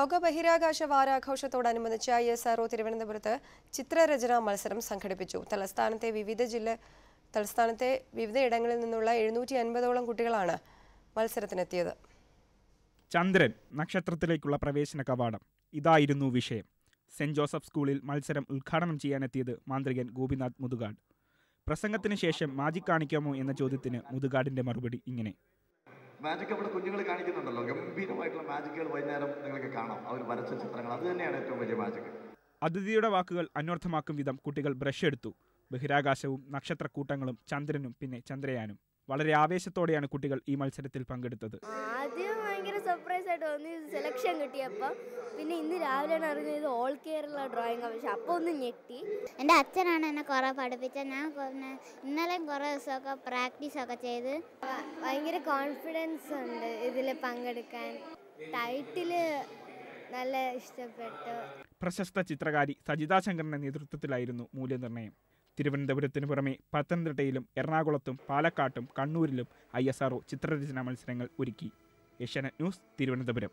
ലോക ബഹിരാകാശ വാരാഘോഷത്തോടനുബന്ധിച്ച് I S R O തിരുവനന്തപുരത്ത് ചിത്രരചനാ മത്സരം സംഘടിപ്പിച്ചു തലസ്ഥാനത്തെ വിവിധ ജില്ല തലസ്ഥാനത്തെ വിവിധ ഇടങ്ങളിൽ നിന്നുള്ള എഴുന്നൂറ്റി അൻപതോളം കുട്ടികളാണ് മത്സരത്തിനെത്തിയത് ചന്ദ്രൻ നക്ഷത്രത്തിലേക്കുള്ള പ്രവേശന കവാടം ഇതായിരുന്നു വിഷയം സെന്റ് ജോസഫ് സ്കൂളിൽ മത്സരം ഉദ്ഘാടനം ചെയ്യാനെത്തിയത് മാന്ത്രികൻ ഗോപിനാഥ് മുതുകാട് പ്രസംഗത്തിന് ശേഷം മാജിക് കാണിക്കാമോ എന്ന ചോദ്യത്തിന് മുതുകാടിന്റെ മറുപടി ഇങ്ങനെ മാജിക് അവിടെ കുഞ്ഞുങ്ങൾ കാണിക്കുന്നുണ്ടല്ലോ ഗംഭീരമായിട്ടുള്ള മാജിക്കുകൾ വൈകുന്നേരം നിങ്ങൾക്ക് കാണാം അവർ വരച്ച ചിത്രങ്ങൾ അത് തന്നെയാണ് ഏറ്റവും വലിയ മാജിക് അതിഥിയുടെ വാക്കുകൾ അന്വർത്ഥമാക്കും വിധം കുട്ടികൾ ബ്രഷ് എടുത്തു ബഹിരാകാശവും നക്ഷത്രക്കൂട്ടങ്ങളും ചന്ദ്രനും പിന്നെ ചന്ദ്രയാനും വളരെ ആവേശത്തോടെയാണ് കുട്ടികൾ ഈ മത്സരത്തിൽ പങ്കെടുത്തത് ആദ്യം ഭയങ്കര സർപ്രൈസ് ആയിട്ട് തോന്നി സെലക്ഷൻ കിട്ടിയപ്പോൾ പിന്നെ ഇന്ന് രാവിലെയാണ് അറിഞ്ഞത് ഇത് ഓൾ കേരള ഡ്രോയിങ് പക്ഷെ അപ്പോൾ ഒന്ന് ഞെട്ടി എൻ്റെ അച്ഛനാണ് എന്നെ കുറേ പഠിപ്പിച്ചത് ഞാൻ പിന്നെ ഇന്നലെയും കുറേ ദിവസമൊക്കെ പ്രാക്ടീസൊക്കെ ചെയ്ത് ഭയങ്കര കോൺഫിഡൻസ് ഉണ്ട് ഇതിൽ പങ്കെടുക്കാൻ ടൈറ്റില് നല്ല ഇഷ്ടപ്പെട്ടു പ്രശസ്ത ചിത്രകാരി സജിതാ ശങ്കറിന്റെ നേതൃത്വത്തിലായിരുന്നു മൂല്യനിർണ്ണയം തിരുവനന്തപുരത്തിനു പുറമെ പത്തനംതിട്ടയിലും എറണാകുളത്തും പാലക്കാട്ടും കണ്ണൂരിലും ഐ എസ് ആർഒ ചിത്രരചനാ മത്സരങ്ങൾ ഒരുക്കി ഏഷ്യാനെറ്റ് ന്യൂസ് തിരുവനന്തപുരം